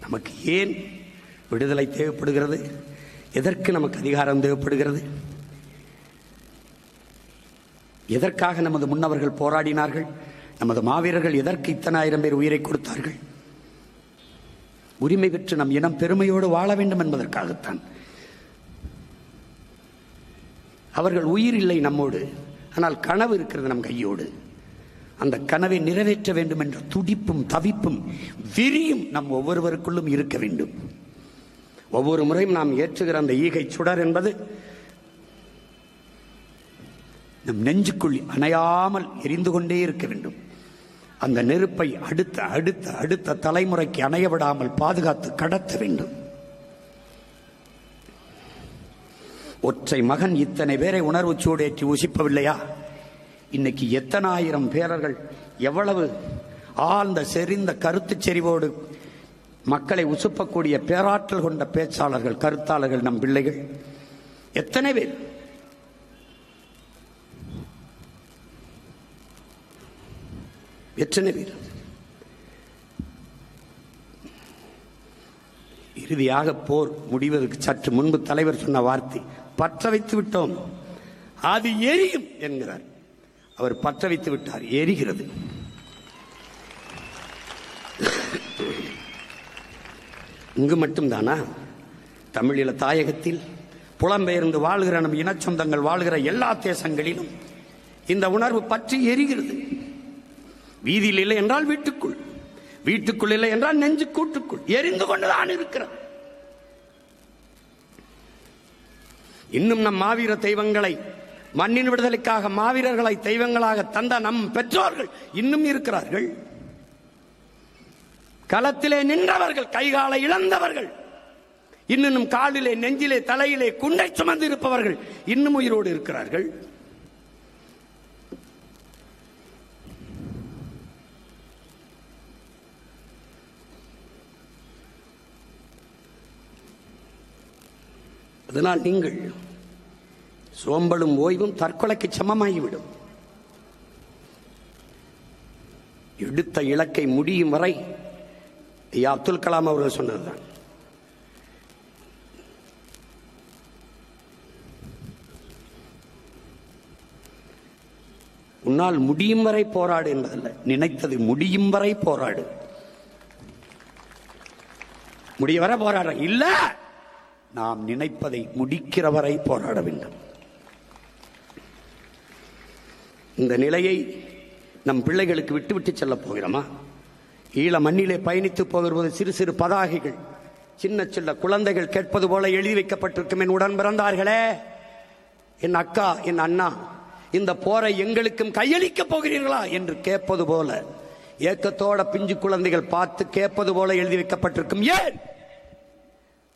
நமக்கு ஏன் விடுதலை தேவைப்படுகிறது எதற்கு நமக்கு அதிகாரம் தேவைப்படுகிறது எதற்காக நமது முன்னவர்கள் போராடினார்கள் நமது மாவீரர்கள் எதற்கு இத்தனை ஆயிரம் பேர் உயிரை கொடுத்தார்கள் உரிமை பெற்று நம் இனம் பெருமையோடு வாழ வேண்டும் என்பதற்காகத்தான் அவர்கள் உயிர் இல்லை நம்மோடு ஆனால் கனவு இருக்கிறது நம் கையோடு அந்த கனவை நிறைவேற்ற வேண்டும் என்ற துடிப்பும் தவிப்பும் விரியும் நம் ஒவ்வொருவருக்குள்ளும் இருக்க வேண்டும் ஒவ்வொரு முறையும் நாம் ஏற்றுகிற அந்த ஈகை சுடர் என்பது நம் நெஞ்சுக்குள் அணையாமல் எரிந்து கொண்டே இருக்க வேண்டும் அந்த நெருப்பை அடுத்த அடுத்த அடுத்த தலைமுறைக்கு அணைய விடாமல் பாதுகாத்து கடத்த வேண்டும் ஒற்றை மகன் இத்தனை பேரை உணர்வு சூடேற்றி உசிப்பவில்லையா இன்னைக்கு எத்தனை ஆயிரம் பேரர்கள் எவ்வளவு ஆழ்ந்த செறிந்த கருத்துச் செறிவோடு மக்களை உசுப்பக்கூடிய பேராற்றல் கொண்ட பேச்சாளர்கள் கருத்தாளர்கள் நம் பிள்ளைகள் எத்தனை பேர் எத்தனை பேர் இறுதியாக போர் முடிவதற்கு சற்று முன்பு தலைவர் சொன்ன வார்த்தை பற்ற வைத்து விட்டோம் அது எரியும் என்கிறார் அவர் பற்ற வைத்து விட்டார் எரிகிறது இங்கு மட்டும்தானா தமிழீழ தாயகத்தில் புலம்பெயர்ந்து வாழ்கிற நம் இனச்சொந்தங்கள் வாழ்கிற எல்லா தேசங்களிலும் இந்த உணர்வு பற்றி எரிகிறது வீதியில் இல்லை என்றால் வீட்டுக்குள் வீட்டுக்குள் இல்லை என்றால் நெஞ்சு கூட்டுக்குள் எரிந்து கொண்டுதான் இருக்கிறது இன்னும் நம் மாவீர தெய்வங்களை மண்ணின் விடுதலைக்காக மாவீரர்களை தெய்வங்களாக தந்த நம் பெற்றோர்கள் இன்னும் இருக்கிறார்கள் களத்திலே நின்றவர்கள் கைகாலை இழந்தவர்கள் இன்னும் காலிலே நெஞ்சிலே தலையிலே குண்டை சுமந்து இருப்பவர்கள் இன்னும் உயிரோடு இருக்கிறார்கள் அதனால் நீங்கள் சோம்பலும் ஓய்வும் தற்கொலைக்கு சமமாகிவிடும் எடுத்த இலக்கை முடியும் வரை ஐயா அப்துல் கலாம் அவர்கள் சொன்னதுதான் உன்னால் முடியும் வரை போராடு என்பதல்ல நினைத்தது முடியும் வரை போராடு முடிய வரை போராட இல்ல நாம் நினைப்பதை முடிக்கிற வரை போராட வேண்டும் இந்த நிலையை நம் பிள்ளைகளுக்கு விட்டுவிட்டு செல்ல போகிறோமா ஈழ மண்ணிலே பயணித்து போகிறது சிறு சிறு பதாகைகள் சின்ன சின்ன குழந்தைகள் கேட்பது போல எழுதி வைக்கப்பட்டிருக்கும் என் உடன் பிறந்தார்களே என் அக்கா என் அண்ணா இந்த போரை எங்களுக்கும் கையளிக்க போகிறீர்களா என்று கேட்பது போல ஏக்கத்தோட பிஞ்சு குழந்தைகள் பார்த்து கேட்பது போல எழுதி வைக்கப்பட்டிருக்கும் ஏன்